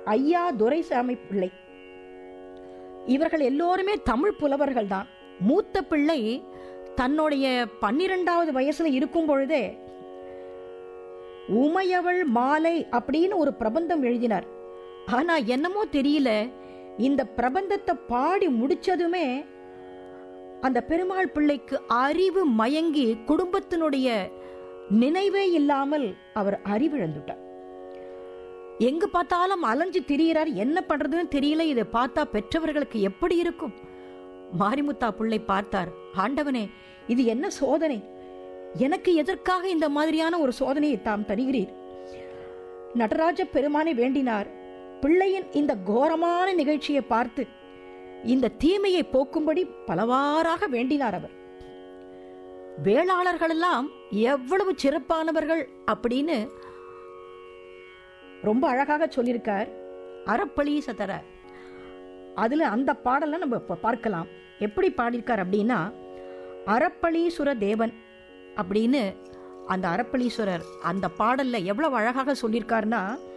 ஐயா துரைசாமி பிள்ளை இவர்கள் எல்லோருமே தமிழ் புலவர்கள் தான் மூத்த பிள்ளை தன்னுடைய பன்னிரெண்டாவது வயசுல இருக்கும் பொழுதே உமையவள் மாலை அப்படின்னு ஒரு பிரபந்தம் எழுதினார் ஆனா என்னமோ தெரியல இந்த பிரபந்தத்தை பாடி முடிச்சதுமே அந்த பெருமாள் பிள்ளைக்கு அறிவு மயங்கி குடும்பத்தினுடைய நினைவே இல்லாமல் அவர் அறிவிழந்துட்டார் எங்க பார்த்தாலும் அலைஞ்சு திரியிறார் என்ன பண்றதுன்னு தெரியல இதை பார்த்தா பெற்றவர்களுக்கு எப்படி இருக்கும் மாரிமுத்தா பிள்ளை பார்த்தார் ஆண்டவனே இது என்ன சோதனை எனக்கு எதற்காக இந்த மாதிரியான ஒரு சோதனையை தாம் தருகிறீர் நடராஜ பெருமானை வேண்டினார் பிள்ளையின் இந்த கோரமான நிகழ்ச்சியை பார்த்து இந்த தீமையை போக்கும்படி பலவாறாக வேண்டினார் அவர் வேளாளர்கள் எல்லாம் எவ்வளவு சிறப்பானவர்கள் அப்படின்னு ரொம்ப அழகாக சொல்லியிருக்கார் அறப்பளி சதர அதுல அந்த பாடலை நம்ம இப்ப பார்க்கலாம் எப்படி பாடியிருக்கார் அப்படின்னா அறப்பளீஸ்வர தேவன் அப்படின்னு அந்த அறப்பளீஸ்வரர் அந்த பாடல்ல எவ்வளவு அழகாக சொல்லியிருக்காருன்னா